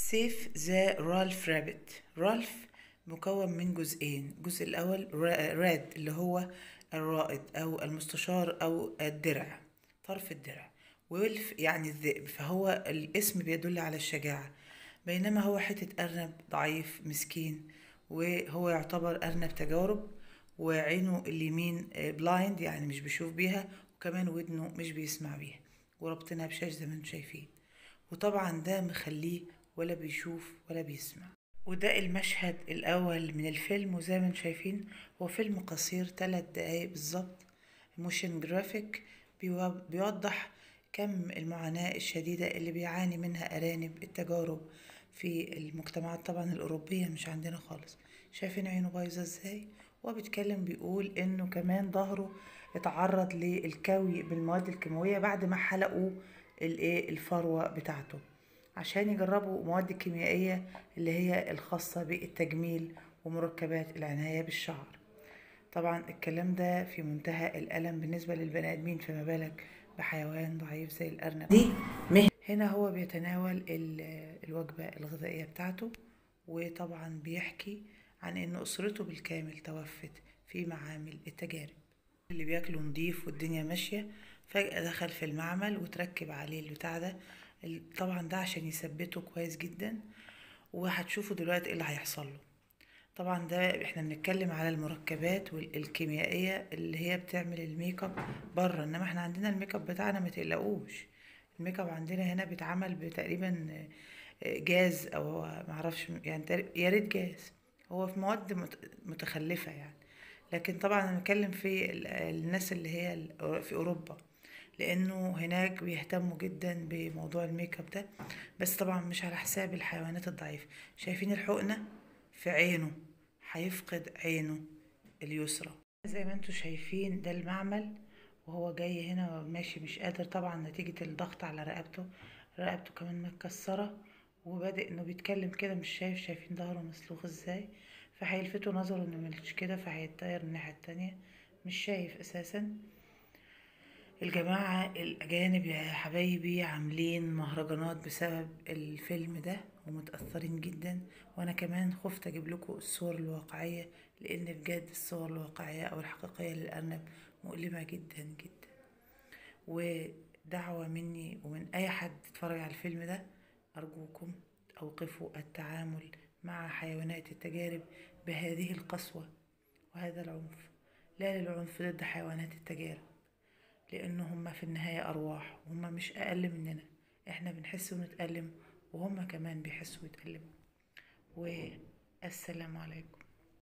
سيف ذا رالف رابت رالف مكون من جزئين الجزء الأول را- راد اللي هو الرائد أو المستشار أو الدرع طرف الدرع ويلف يعني الذئب فهو الاسم بيدل على الشجاعة بينما هو حتة أرنب ضعيف مسكين وهو يعتبر أرنب تجارب وعينه اليمين بلايند يعني مش بيشوف بيها وكمان ودنه مش بيسمع بيها وربطنا بشاش زي ما انتم شايفين وطبعا ده مخليه ولا بيشوف ولا بيسمع وده المشهد الأول من الفيلم وزي ما انتم شايفين هو فيلم قصير ثلاث دقايق بالظبط موشن جرافيك بيو- بيوضح كم المعاناة الشديدة اللي بيعاني منها أرانب التجارب في المجتمعات طبعا الأوروبية مش عندنا خالص شايفين عينه بايظة ازاي هو بيتكلم بيقول انه كمان ظهره اتعرض للكوي بالمواد الكيماوية بعد ما حلقوا الايه الفروة بتاعته عشان يجربوا مواد كيميائية اللي هي الخاصة بالتجميل ومركبات العناية بالشعر طبعا الكلام ده في منتهى الألم بالنسبة للبني آدمين فما بالك بحيوان ضعيف زي الأرنب دي مه هنا هو بيتناول ال- الوجبة الغذائية بتاعته وطبعا بيحكي عن إن أسرته بالكامل توفت في معامل التجارب اللي بياكلوا نضيف والدنيا ماشية فجأة دخل في المعمل وتركب عليه البتاع ده ال- طبعا ده عشان يثبته كويس جدا وهتشوفوا دلوقتي ايه اللي هيحصل له طبعا ده احنا بنتكلم على المركبات والكيميائية اللي هي بتعمل الميك اب بره انما احنا عندنا الميك اب بتاعنا ما تقلقوش الميك اب عندنا هنا بيتعمل بتقريبا جاز او معرفش يعني تقريبا- يا ريت جاز هو في مواد مت- متخلفة يعني لكن طبعا انا بتكلم في ال- الناس اللي هي ال- في اوروبا لانه هناك بيهتموا جدا بموضوع الميك اب ده بس طبعا مش على حساب الحيوانات الضعيفة شايفين الحقنة في عينه هيفقد عينه اليسرى زي ما انتم شايفين ده المعمل وهو جاي هنا ماشي مش قادر طبعا نتيجة الضغط على رقبته رقبته كمان متكسرة وبادئ انه بيتكلم كده مش شايف شايفين ظهره مسلوخ ازاي فهيلفتوا نظره انه مش كده فهيتطير الناحية التانية مش شايف اساسا الجماعة الأجانب يا حبايبي عاملين مهرجانات بسبب الفيلم ده ومتأثرين جدا وأنا كمان خفت أجيب لكم الصور الواقعية لأن بجد الصور الواقعية أو الحقيقية للأرنب مؤلمة جدا جدا ودعوة مني ومن أي حد اتفرج على الفيلم ده أرجوكم أوقفوا التعامل مع حيوانات التجارب بهذه القسوة وهذا العنف لا للعنف ضد حيوانات التجارب لأن هما في النهاية أرواح وهما مش أقل مننا إحنا بنحس ونتألم وهما كمان بيحسوا ويتألموا والسلام عليكم